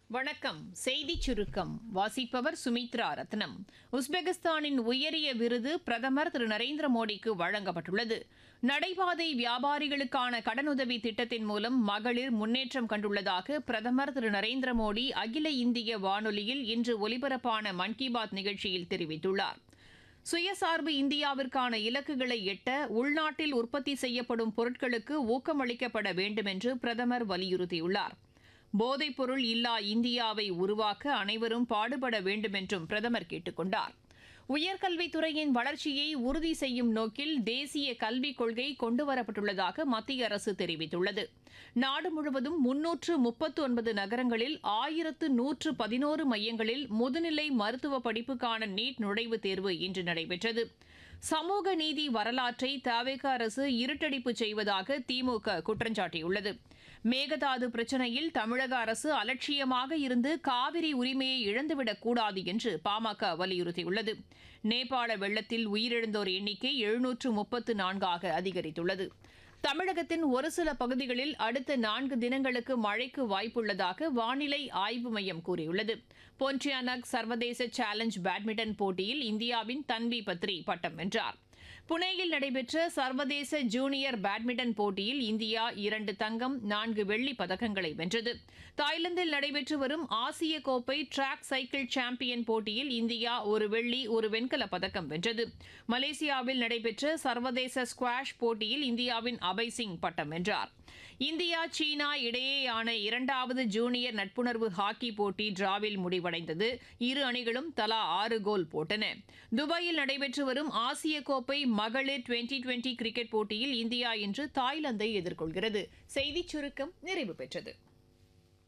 வணக்கம் செய்தி சுருக்கம் வாசிப்பவர் சுமித்ரா ரத்னம் உஸ்பெகிஸ்தானின் உயரிய விருது பிரதமர் திரு நரேந்திர மோடிக்கு வழங்கப்பட்டுள்ளது நடைபாதை வியாபாரிகளுக்கான கடனுதவி திட்டத்தின் மூலம் மகளிர் முன்னேற்றம் கண்டுள்ளதாக பிரதமர் திரு நரேந்திர மோடி அகில இந்திய வானொலியில் இன்று ஒலிபரப்பான மன் கி பாத் நிகழ்ச்சியில் தெரிவித்துள்ளார் சுயசார்பு இந்தியாவிற்கான இலக்குகளை எட்ட உள்நாட்டில் உற்பத்தி செய்யப்படும் பொருட்களுக்கு ஊக்கமளிக்கப்பட வேண்டும் என்று பிரதமர் வலியுறுத்தியுள்ளார் போதைப்பொருள் இல்லா இந்தியாவை உருவாக்க அனைவரும் பாடுபட வேண்டும் என்றும் பிரதமர் கேட்டுக் கொண்டார் உயர்கல்வித்துறையின் வளர்ச்சியை உறுதி செய்யும் நோக்கில் தேசிய கல்விக் கொள்கை கொண்டுவரப்பட்டுள்ளதாக மத்திய அரசு தெரிவித்துள்ளது நாடு முழுவதும் முன்னூற்று முப்பத்து ஒன்பது நகரங்களில் ஆயிரத்து நூற்று பதினோரு மையங்களில் முதுநிலை மருத்துவ படிப்புக்கான நீட் நுழைவுத் தேர்வு இன்று நடைபெற்றது சமூக நீதி வரலாற்றை தவேக அரசு இருட்டடிப்பு செய்வதாக திமுக குற்றஞ்சாட்டியுள்ளது மேகதாது பிரச்சினையில் தமிழக அரசு அலட்சியமாக இருந்து காவிரி உரிமையை இழந்துவிடக் கூடாது என்று பாமக வலியுறுத்தியுள்ளது நேபாள வெள்ளத்தில் உயிரிழந்தோர் எண்ணிக்கை எழுநூற்று முப்பத்து நான்காக அதிகரித்துள்ளது தமிழகத்தின் ஒரு சில பகுதிகளில் அடுத்த நான்கு தினங்களுக்கு மழைக்கு வாய்ப்புள்ளதாக வானிலை ஆய்வு மையம் கூறியுள்ளது போன்டியானக் சர்வதேச சேலஞ்ச் பேட்மிண்டன் போட்டியில் இந்தியாவின் தன்வி பத்ரி பட்டம் வென்றார் புனேயில் நடைபெற்ற சர்வதேச ஜூனியர் பேட்மிண்டன் போட்டியில் இந்தியா இரண்டு தங்கம் நான்கு வெள்ளிப் பதக்கங்களை வென்றது தாய்லாந்தில் நடைபெற்று வரும் ஆசிய கோப்பை டிராக் சைக்கிள் சாம்பியன் போட்டியில் இந்தியா ஒரு வெள்ளி ஒரு வெண்கலப் பதக்கம் வென்றது மலேசியாவில் நடைபெற்ற சர்வதேச ஸ்குவாஷ் போட்டியில் இந்தியாவின் அபய் சிங் பட்டம் வென்றார் இந்தியா சீனா இடையேயான இரண்டாவது ஜூனியர் நட்புணர்வு ஹாக்கி போட்டி டிராவில் முடிவடைந்தது இரு அணிகளும் தலா ஆறு கோல் போட்டன துபாயில் நடைபெற்று வரும் ஆசிய கோப்பை மகளிர் டுவெண்டி டுவெண்டி கிரிக்கெட் போட்டியில் இந்தியா இன்று தாய்லாந்தை எதிர்கொள்கிறது செய்திச் சுருக்கம் நிறைவு பெற்றது